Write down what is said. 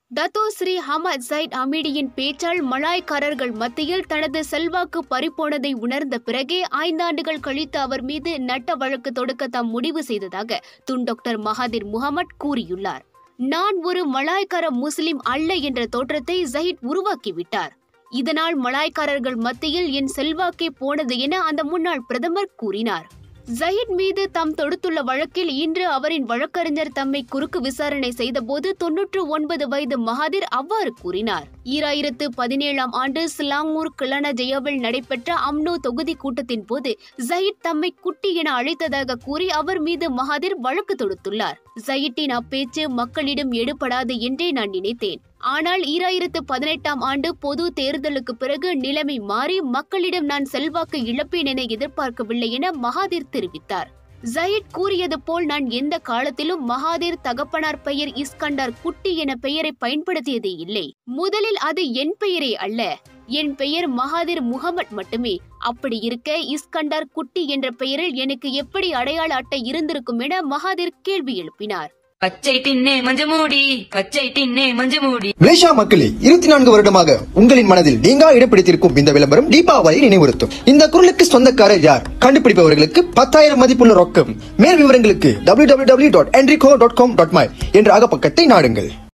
Dato Sri Ahmad Zahid அமீடியின் பேச்சால் மலாய்க்காரர்கள் மத்தியில் தனது செல்வாக்கு பறிப்போனதை உணர்ந்த பிறகே ஐந்தாண்டுகள் கழித்து அவர் மீது நட்ட வழக்கு தொடுக்க தாம் முடிவு செய்ததாக துன் டாக்டர் மகாதிர் முகமட் கூறியுள்ளார் நான் ஒரு மலாய்க்கார முஸ்லிம் அல்ல என்ற தோற்றத்தை ஜஹித் உருவாக்கிவிட்டார் இதனால் மலாய்க்காரர்கள் மத்தியில் என் செல்வாக்கே போனது என அந்த முன்னாள் பிரதமர் கூறினார் ஜஹித் மீது தாம் தொடுத்துள்ள வழக்கில் இன்று அவரின் வழக்கறிஞர் தம்மை குறுக்கு விசாரணை செய்தபோது தொன்னூற்று ஒன்பது வயது மகாதிர் அவ்வாறு கூறினார் ஈராயிரத்து பதினேழாம் ஆண்டு சிலாங்கூர் கிளன ஜெயாவில் நடைபெற்ற அம்னோ தொகுதி கூட்டத்தின் போது ஜஹித் தம்மை குட்டி என அழைத்ததாக கூறி அவர் மீது மகாதிர் வழக்கு தொடுத்துள்ளார் ஜஹிட்டின் அப்பேச்சு மக்களிடம் எடுபடாது என்றே நான் நினைத்தேன் ஆனால் ஈராயிரத்து பதினெட்டாம் ஆண்டு பொது தேர்தலுக்கு பிறகு நிலைமை மாறி மக்களிடம் நான் செல்வாக்கு இழப்பேன் என எதிர்பார்க்கவில்லை என மகாதீர் தெரிவித்தார் ஜயிட் கூறியது போல் நான் எந்த காலத்திலும் மகாதீர் தகப்பனார் பெயர் இஸ்கண்டார் குட்டி என பெயரை பயன்படுத்தியதே இல்லை முதலில் அது என் பெயரே அல்ல என் பெயர் மகாதீர் முகமட் மட்டுமே அப்படி இருக்க இஸ்கண்டார் குட்டி என்ற பெயரில் எனக்கு எப்படி அடையாள அட்டை இருந்திருக்கும் என மகாதீர் கேள்வி எழுப்பினார் பச்சை தின்னே மஞ்சமூடி பச்சை தின்னே மஞ்சமூடி மலேசியா மக்களே இருபத்தி நான்கு வருடமாக உங்களின் மனதில் நீங்கா இடம் பிடித்திருக்கும் இந்த விளம்பரம் தீபாவளி நினைவுறுத்தும் இந்த குரலுக்கு சொந்தக்காரர் யார் கண்டுபிடிப்பவர்களுக்கு பத்தாயிரம் மதிப்புள்ள ரொக்கம் மேல் விவரங்களுக்கு www.enrico.com.my என்ற அகப்பக்கத்தை நாடுங்கள்